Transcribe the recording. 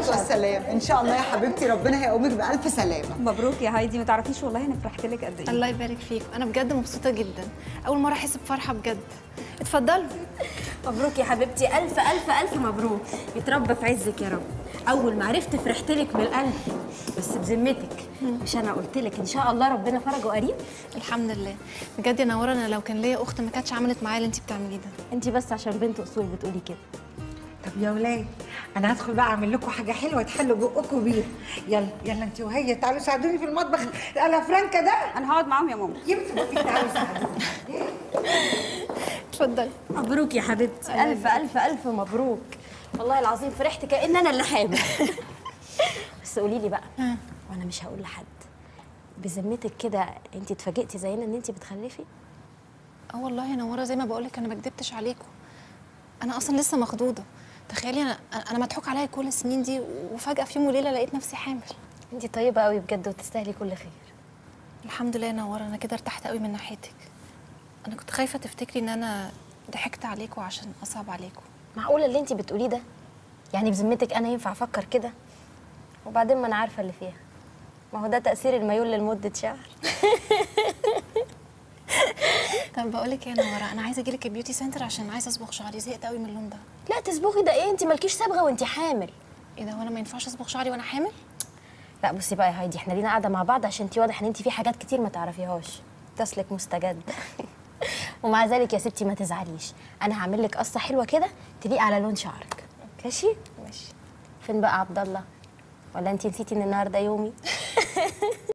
والسلام ان شاء الله يا حبيبتي ربنا هيقومك بالف سلامه مبروك يا هايدي ما تعرفيش والله انا فرحت لك قد ايه الله يبارك فيك انا بجد مبسوطه جدا اول مره احس بفرحه بجد اتفضلوا مبروك يا حبيبتي الف الف الف مبروك يتربى في عزك يا رب اول ما عرفت فرحت لك من القلب بس بذمتك مش انا قلت لك ان شاء الله ربنا فرجه قريب الحمد لله بجد يا نوره انا لو كان ليا اخت ما كانتش عملت معايا اللي انت بتعمليه ده انت بس عشان بنت اصول بتقولي كده طب يا ولاد انا هدخل بقى اعمل لكم حاجه حلوه تحلوا بقكم بيها يلا يلا انت وهي تعالوا ساعدوني في المطبخ انا فرانكا ده انا هقعد معاهم يا ماما يمكن تعالوا ساعدوني اتفضلي مبروك يا حبيبتي الف الف الف مبروك والله العظيم فرحت كأن انا اللي حامل بس قولي لي بقى وانا مش هقول لحد بذمتك كده انت اتفاجئتي زينا ان انت بتخلفي اه والله يا نوره زي ما بقول لك انا ما كدبتش عليكم انا اصلا لسه مخضوضه تخيلي انا انا مضحوك عليا كل السنين دي وفجاه في يوم وليله لقيت نفسي حامل انت طيبه قوي بجد وتستاهلي كل خير الحمد لله يا نوره انا كده ارتحت قوي من ناحيتك انا كنت خايفه تفتكري ان انا ضحكت عليكم عشان اصعب عليكم معقوله اللي انت بتقوليه ده يعني بذمتك انا ينفع افكر كده وبعدين ما انا عارفه اللي فيها ما هو ده تاثير الميول لمده شهر طب بقول لك يا نوره انا عايزه اجي لك البيوتي سنتر عشان عايزه اصبغ شعري زهقت قوي من اللون ده لا تصبغي ده ايه انت مالكيش صبغه وانت حامل ايه ده وانا ما ينفعش اصبغ شعري وانا حامل لا بصي بقى يا هايدي احنا لينا قاعده مع بعض عشان انت واضح ان انت في حاجات كتير ما تعرفيهاش تسلك مستجد ومع ذلك يا ستي ما تزعليش انا هعمل لك قصه حلوه كده تليق على لون شعرك ماشي ماشي فين بقى عبد الله ولا انت نسيتي ان النهارده يومي